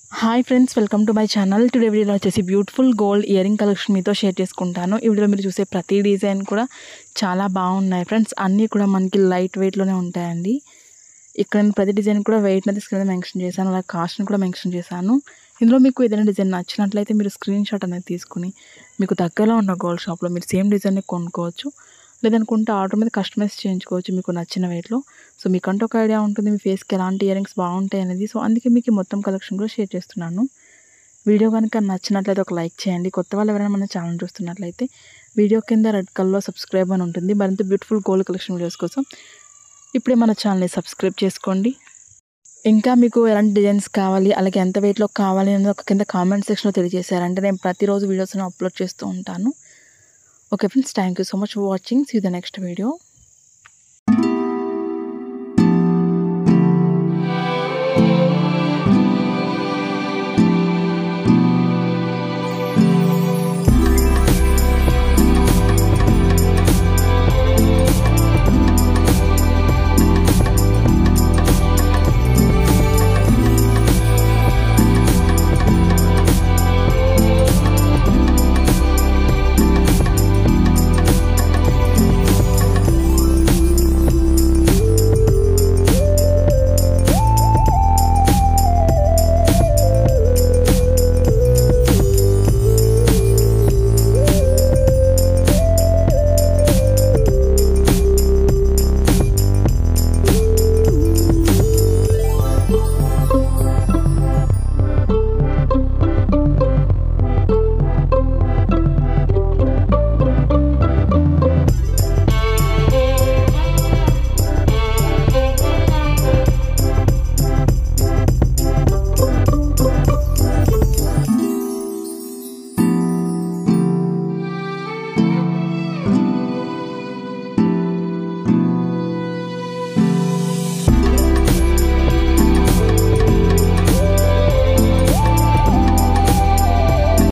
hi friends welcome to my channel today వీడియోలో వచ్చేసి beautiful gold earring collection మీతో share చేసుకుంటాను ఈ వీడియోలో మీరు చూసే ప్రతి డిజైన్ కూడా చాలా బాగున్నాయి ఫ్రెండ్స్ అన్నీ కూడా మనకి లైట్ వెయిట్లోనే ఉంటాయండి ఇక్కడ నేను ప్రతి డిజైన్ కూడా వెయిట్ అనేది స్క్రీన్ మెన్షన్ చేశాను అలాగే కాస్ట్ని కూడా మెన్షన్ చేశాను ఇందులో మీకు ఏదైనా డిజైన్ నచ్చినట్లయితే మీరు స్క్రీన్ షాట్ అనేది తీసుకుని మీకు దగ్గరలో ఉన్న గోల్డ్ షాప్లో మీరు సేమ్ డిజైన్ని కొనుక్కోవచ్చు లేదనుకుంటే ఆర్డర్ మీద కస్టమైజ్ చేయించుకోవచ్చు మీకు నచ్చిన వెయిట్లో సో మీకంటూ ఒక ఐడియా ఉంటుంది మీ ఫేస్కి ఎలాంటి ఇయరింగ్స్ బాగుంటాయి అనేది సో అందుకే మీకు ఈ మొత్తం కలెక్షన్ కూడా షేర్ చేస్తున్నాను వీడియో కనుక నచ్చినట్లయితే ఒక లైక్ చేయండి కొత్త వాళ్ళు ఎవరైనా మన ఛానల్ చూస్తున్నట్లయితే వీడియో కింద రెడ్ కలర్లో సబ్స్క్రైబ్ అని ఉంటుంది మరింత బ్యూటిఫుల్ గోల్డ్ కలెక్షన్ వీడియోస్ కోసం ఇప్పుడే మన ఛానల్ని సబ్స్క్రైబ్ చేసుకోండి ఇంకా మీకు ఎలాంటి డిజైన్స్ కావాలి అలాగే ఎంత వెయిట్లో కావాలి అనేది ఒక కింద కామెంట్ సెక్షన్లో తెలియజేశారంటే నేను ప్రతిరోజు వీడియోస్ని అప్లోడ్ చేస్తూ ఉంటాను okay friends thank you so much for watching see the next video